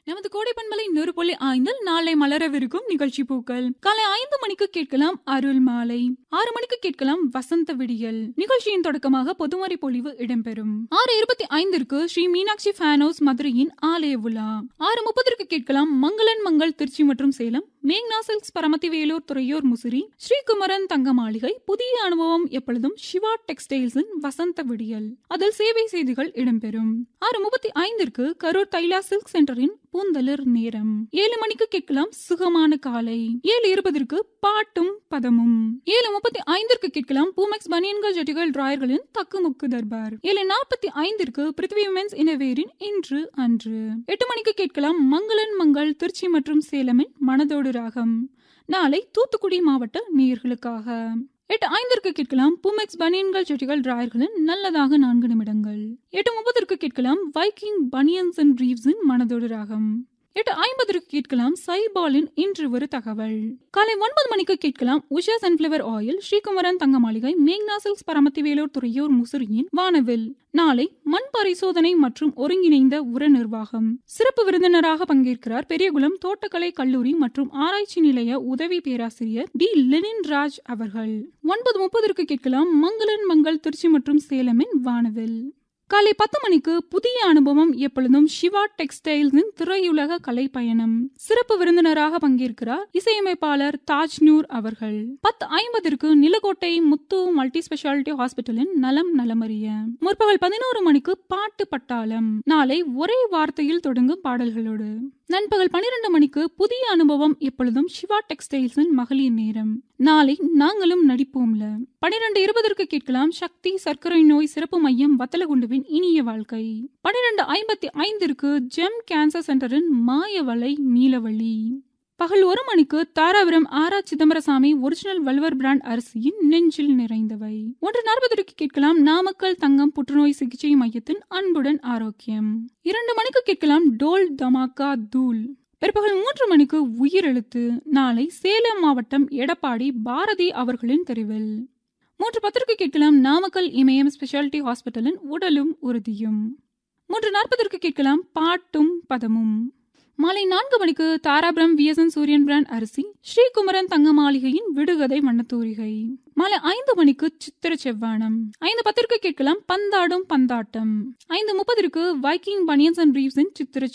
நமது கோடை பண்பலை நூறு புள்ளி ஐந்தில் நாளை மலரவிருக்கும் நிகழ்ச்சி பூக்கள் காலை ஐந்து மணிக்கு கேட்கலாம் அருள் மாலை ஆறு மணிக்கு கேட்கலாம் வசந்த விடியல் நிகழ்ச்சியின் தொடக்கமாக பொதுமறை பொழிவு இடம்பெறும் ஆறு இருபத்தி ஐந்திற்கு ஸ்ரீ மீனாட்சி ஃபேனோஸ் மதுரையின் ஆலய விழா ஆறு முப்பதற்கு கேட்கலாம் மங்களன் மங்கள் திருச்சி மற்றும் சேலம் மேக்னா சில்க்ஸ் பரமத்தி வேலூர் துறையூர் முசிறி ஸ்ரீகுமரன் தங்க மாளிகை புதிய அனுபவம் எப்பொழுதும் சிவா டெக்ஸ்டைல்ஸின் வசந்த விடியல் அதில் சேவை செய்திகள் இடம்பெறும் ஆறு முப்பத்தி ஐந்திற்கு கரூர் தைலா சில்க் சென்டரின் பூந்தளிர் நேரம் ஏழு மணிக்கு கேட்கலாம் சுகமான காலை ஏழு இருபதற்கு பாட்டும் பதமும் ஏழு முப்பத்தி ஐந்திற்கு கேட்கலாம் பூமெக்ஸ் பனியன்கள் ஜட்டிகள் டிராயர்களின் தக்குமுக்கு தர்பார் ஏழு நாற்பத்தி ஐந்திற்கு பிருத்வி உமன்ஸ் இனவேரின் இன்று அன்று எட்டு மணிக்கு கேட்கலாம் மங்களன் மங்கள் திருச்சி மற்றும் சேலமின் மனதோடு ராகம் நாளை தூத்துக்குடி மாவட்ட நேயர்களுக்காக எட்டு ஐந்திற்கு கேட்கலாம் பூமெக்ஸ் பனியன்கள் செட்டிகள் டிராயர்களின் நல்லதாக நான்கு நிமிடங்கள் எட்டு முப்பதற்கு கேட்கலாம் வைக்கிங் பனியன்ஸ் அண்ட் ரீவ்ஸின் மனதோடு ராகம் எட்டு ஐம்பதற்கு கேட்கலாம் சைபாலின் இன்று ஒரு தகவல் காலை ஒன்பது மணிக்கு கேட்கலாம் உஷா சன்ஃபிளவர் ஆயில் ஸ்ரீகுமரன் தங்க மாளிகை மேக்னா சில்க்ஸ் பரமத்தி வேலூர் துறையூர் முசிறியின் வானவில் நாளை மண் பரிசோதனை மற்றும் ஒருங்கிணைந்த உர நிர்வாகம் சிறப்பு விருந்தினராக பங்கேற்கிறார் பெரியகுளம் தோட்டக்கலை கல்லூரி மற்றும் ஆராய்ச்சி நிலைய உதவி பேராசிரியர் டி லெனின் ராஜ் அவர்கள் ஒன்பது முப்பதற்கு கேட்கலாம் மங்களன் மங்கள் திருச்சி மற்றும் சேலமின் வானவில் காலை பத்து மணிக்கு புதிய அனுபவம் எப்பொழுதும் சிவா டெக்ஸ்டைல்ஸின் திரையுலக கலை பயணம் சிறப்பு விருந்தினராக பங்கேற்கிறார் இசையமைப்பாளர் தாஜ் நூர் அவர்கள் பத்து ஐம்பதற்கு நிலக்கோட்டை முத்து மல்டி ஸ்பெஷாலிட்டி ஹாஸ்பிட்டலின் நலம் நலமறிய முற்பகல் பதினோரு மணிக்கு பாட்டு பட்டாளம் நாளை ஒரே வார்த்தையில் தொடங்கும் பாடல்களோடு நண்பகல் பனிரெண்டு மணிக்கு புதிய அனுபவம் எப்பொழுதும் சிவா டெக்ஸ்டைல்ஸின் மகளிர் நேரம் நாளை நாங்களும் நடிப்போம்ல பனிரெண்டு இருபதற்கு கேட்கலாம் சக்தி சர்க்கரை நோய் சிறப்பு மையம் வத்தலகுண்டுவின் இனிய வாழ்க்கை பனிரெண்டு ஐம்பத்தி ஐந்திற்கு ஜெம் கேன்சர் சென்டரின் மாயவலை நீலவழி பகல் ஒரு மணிக்கு தாராபுரம் ஆரா சிதம்பரசாமி ஒரிஜினல் வல்வர் பிராண்ட் அரிசியின் நெஞ்சில் நிறைந்தவை ஒன்று நாற்பதற்கு கேட்கலாம் நாமக்கல் தங்கம் புற்றுநோய் சிகிச்சை மையத்தின் அன்புடன் ஆரோக்கியம் இரண்டு மணிக்கு கேட்கலாம் டோல் தமாக்கா தூள் பிற்பகல் மூன்று மணிக்கு உயிரெழுத்து நாளை சேலம் மாவட்டம் எடப்பாடி பாரதி அவர்களின் தெரிவில் மூன்று பத்திற்கு கேட்கலாம் நாமக்கல் இமயம் ஸ்பெஷாலிட்டி ஹாஸ்பிட்டலின் உடலும் உறுதியும் மூன்று நாற்பதற்கு கேட்கலாம் பாட்டும் பதமும் மாலை நான்கு மணிக்கு தாராபுரம் விஎஸ்என் சூரியன் பிராண்ட் அரிசி ஸ்ரீகுமரன் தங்க மாளிகையின் விடுகதை வண்ணத்தூரிகை மாலை ஐந்து மணிக்கு சித்திர செவ்வானம் ஐந்து பத்திற்கு கேட்கலாம் பந்தாடும் பந்தாட்டம் ஐந்து முப்பதற்கு வைக்கிங் பனியன்ஸ் அண்ட் ரீவ்ஸின் சித்திர